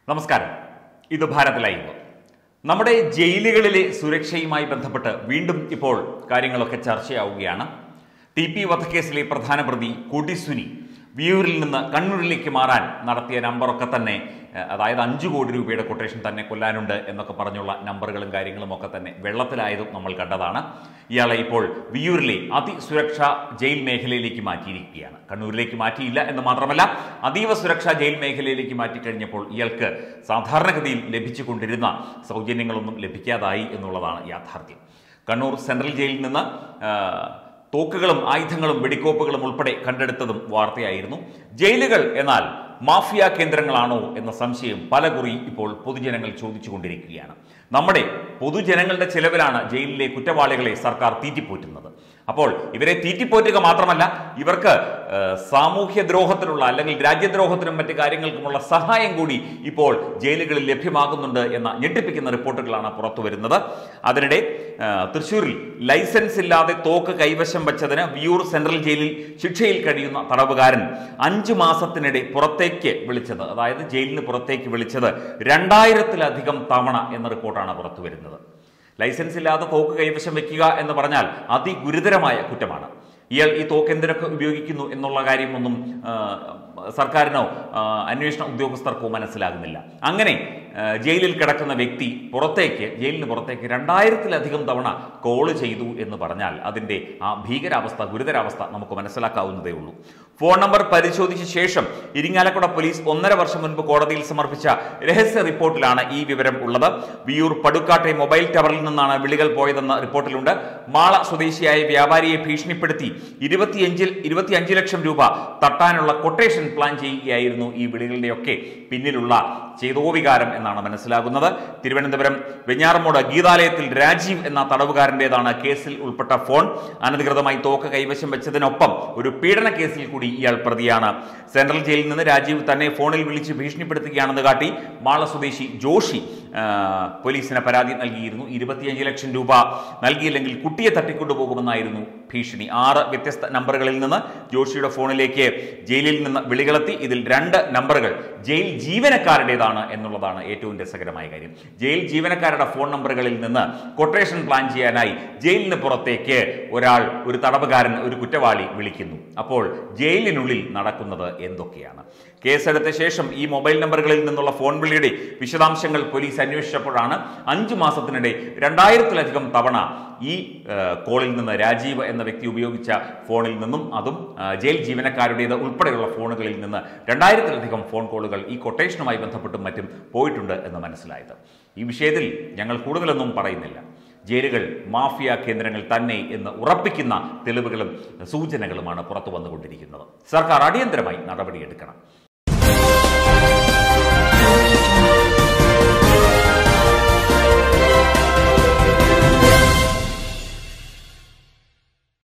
നമസ്കാരം ഇത് ഭാരത് ലൈവ് നമ്മുടെ ജയിലുകളിലെ സുരക്ഷയുമായി ബന്ധപ്പെട്ട് വീണ്ടും ഇപ്പോൾ കാര്യങ്ങളൊക്കെ ചർച്ചയാവുകയാണ് ടി പി വധക്കേസിലെ പ്രധാന പ്രതി കൊടിസുനി വിയൂരിൽ നിന്ന് കണ്ണൂരിലേക്ക് മാറാൻ നടത്തിയ നമ്പറൊക്കെ തന്നെ ഏഹ്, അതായത് അഞ്ചു കോടി രൂപയുടെ കൊട്ടേഷൻ തന്നെ കൊല്ലാനുണ്ട് എന്നൊക്കെ പറഞ്ഞുള്ള നമ്പറുകളും കാര്യങ്ങളും ഒക്കെ തന്നെ വെള്ളത്തിലായതും നമ്മൾ കണ്ടതാണ് ഇയാളെ ഇപ്പോൾ വിയൂരിലെ അതിസുരക്ഷാ ജയിൽ മേഖലയിലേക്ക് മാറ്റിയിരിക്കുകയാണ് കണ്ണൂരിലേക്ക് മാറ്റിയില്ല എന്ന് മാത്രമല്ല അതീവ സുരക്ഷാ ജയിൽ മേഖലയിലേക്ക് മാറ്റിക്കഴിഞ്ഞപ്പോൾ ഇയാൾക്ക് സാധാരണഗതിയിൽ ലഭിച്ചുകൊണ്ടിരുന്ന സൗജന്യങ്ങളൊന്നും ലഭിക്കാതായി എന്നുള്ളതാണ് യാഥാർത്ഥ്യം കണ്ണൂർ സെൻട്രൽ ജയിലിൽ നിന്ന് ആ, തോക്കുകളും ആയുധങ്ങളും വെടിക്കോപ്പുകളും ഉൾപ്പെടെ കണ്ടെടുത്തതും വാർത്തയായിരുന്നു ജയിലുകൾ എന്നാൽ മാഫിയ കേന്ദ്രങ്ങളാണോ എന്ന സംശയം പലകുറി ഇപ്പോൾ പൊതുജനങ്ങൾ ചോദിച്ചുകൊണ്ടിരിക്കുകയാണ് നമ്മുടെ പൊതുജനങ്ങളുടെ ചിലവിലാണ് ജയിലിലെ കുറ്റവാളികളെ സർക്കാർ തീറ്റിപ്പോറ്റുന്നത് അപ്പോൾ ഇവരെ തീറ്റിപ്പോറ്റുക മാത്രമല്ല ഇവർക്ക് ആ, സാമൂഹ്യ ദ്രോഹത്തിനുള്ള അല്ലെങ്കിൽ രാജ്യദ്രോഹത്തിനും മറ്റു കാര്യങ്ങൾക്കുമുള്ള സഹായം കൂടി ഇപ്പോൾ ജയിലുകളിൽ ലഭ്യമാകുന്നുണ്ട് എന്ന ഞെട്ടിപ്പിക്കുന്ന റിപ്പോർട്ടുകളാണ് പുറത്തു വരുന്നത് അതിനിടെ ആ, തൃശൂരിൽ ലൈസൻസ് ഇല്ലാതെ തോക്ക് കൈവശം വച്ചതിന് വിയൂർ സെൻട്രൽ ജയിലിൽ ശിക്ഷയിൽ കഴിയുന്ന തടവുകാരൻ അഞ്ചു മാസത്തിനിടെ പുറത്തേക്ക് വിളിച്ചത് അതായത് ജയിലിന് പുറത്തേക്ക് വിളിച്ചത് രണ്ടായിരത്തിലധികം തവണ എന്ന റിപ്പോർട്ടാണ് പുറത്തു വരുന്നത് ലൈസൻസ് ഇല്ലാതെ തോക്ക് കൈവശം വെക്കുക എന്ന് പറഞ്ഞാൽ അതിഗുരുതരമായ കുറ്റമാണ് ഇയാൾ ഈ തോക്ക് എന്തിനൊക്കെ ഉപയോഗിക്കുന്നു എന്നുള്ള കാര്യമൊന്നും ആ, സർക്കാരിനോ ആ, അന്വേഷണ ഉദ്യോഗസ്ഥർക്കോ മനസ്സിലാകുന്നില്ല അങ്ങനെ ആ, ജയിലിൽ കിടക്കുന്ന വ്യക്തി പുറത്തേക്ക് ജയിലിന് പുറത്തേക്ക് രണ്ടായിരത്തിലധികം തവണ കോള് ചെയ്തു എന്ന് പറഞ്ഞാൽ അതിൻ്റെ ആ ഭീകരാവസ്ഥ ഗുരുതരാവസ്ഥ നമുക്ക് മനസ്സിലാക്കാവുന്നതേ ഉള്ളൂ ഫോൺ നമ്പർ പരിശോധിച്ച ശേഷം ഇരിങ്ങാലക്കുട പോലീസ് ഒന്നര വർഷം മുൻപ് കോടതിയിൽ സമർപ്പിച്ച രഹസ്യ റിപ്പോർട്ടിലാണ് ഈ വിവരം ഉള്ളത് വിയൂർ പടുക്കാട്ടെ മൊബൈൽ ടവറിൽ നിന്നാണ് വിളികൾ പോയതെന്ന റിപ്പോർട്ടിലുണ്ട് മാള സ്വദേശിയായ വ്യാപാരിയെ ഭീഷണിപ്പെടുത്തി ഇരുപത്തിയഞ്ചിൽ ഇരുപത്തിയഞ്ച് ലക്ഷം രൂപ തട്ടാനുള്ള കൊട്ടേഷൻ പ്ലാൻ ചെയ്യുകയായിരുന്നു ഈ വിളികളുടെയൊക്കെ പിന്നിലുള്ള ചേതോവികാരം എന്നാണ് മനസ്സിലാകുന്നത് തിരുവനന്തപുരം വെഞ്ഞാറമൂട് ഗീതാലയത്തിൽ രാജീവ് എന്ന തടവുകാരൻ്റെതാണ് കേസിൽ ഉൾപ്പെട്ട ഫോൺ അനധികൃതമായി തോക്ക് കൈവശം വെച്ചതിനൊപ്പം ഒരു പീഡന കേസിൽ കൂടി ഇയാൾ പ്രതിയാണ് സെൻട്രൽ ജയിലിൽ നിന്ന് രാജീവ് തന്നെ ഫോണിൽ വിളിച്ച് ഭീഷണിപ്പെടുത്തുകയാണെന്ന് കാട്ടി മാള സ്വദേശി ജോഷി ആ, പോലീസിന് പരാതി നൽകിയിരുന്നു ഇരുപത്തിയഞ്ച് ലക്ഷം രൂപ നൽകിയില്ലെങ്കിൽ കുട്ടിയെ തട്ടിക്കൊണ്ടുപോകുമെന്നായിരുന്നു ഭീഷണി ആറ് വ്യത്യസ്ത നമ്പറുകളിൽ നിന്ന് ജോഷിയുടെ ഫോണിലേക്ക് ജയിലിൽ നിന്ന് വിളികളെത്തി ഇതിൽ രണ്ട് നമ്പറുകൾ ജയിൽ ജീവനക്കാരുടേതാണ് എന്നുള്ളതാണ് ഏറ്റവും രസകരമായ കാര്യം ജയിൽ ജീവനക്കാരുടെ ഫോൺ നമ്പറുകളിൽ നിന്ന് കൊട്ടേഷൻ പ്ലാൻ ചെയ്യാനായി ജയിലിന് പുറത്തേക്ക് ഒരാൾ ഒരു തടവുകാരൻ ഒരു കുറ്റവാളി വിളിക്കുന്നു അപ്പോൾ ജയിലിനുള്ളിൽ നടക്കുന്നത് എന്തൊക്കെയാണ് കേസെടുത്ത ശേഷം ഈ മൊബൈൽ നമ്പറുകളിൽ നിന്നുള്ള ഫോൺ വിളിയുടെ വിശദാംശങ്ങൾ പോലീസ് അന്വേഷിച്ചപ്പോഴാണ് അഞ്ചു മാസത്തിനിടെ രണ്ടായിരത്തിലധികം തവണ ഈ ആ, കോളിൽ നിന്ന് രാജീവ് എന്ന വ്യക്തി ഉപയോഗിച്ച ഫോണിൽ നിന്നും അതും ആ, ജയിൽ ജീവനക്കാരുടേത് ഉൾപ്പെടെയുള്ള ഫോണുകളിൽ നിന്ന് രണ്ടായിരത്തിലധികം ഫോൺ കോളുകൾ ഈ കൊട്ടേഷനുമായി ബന്ധപ്പെട്ടും മറ്റും പോയിട്ടുണ്ട് എന്ന് മനസ്സിലായത് ഈ വിഷയത്തിൽ ഞങ്ങൾ കൂടുതലൊന്നും പറയുന്നില്ല ജയിലുകൾ മാഫിയ കേന്ദ്രങ്ങൾ തന്നെ എന്ന് ഉറപ്പിക്കുന്ന തെളിവുകളും സൂചനകളുമാണ് പുറത്തു വന്നുകൊണ്ടിരിക്കുന്നത് സർക്കാർ അടിയന്തരമായി നടപടിയെടുക്കണം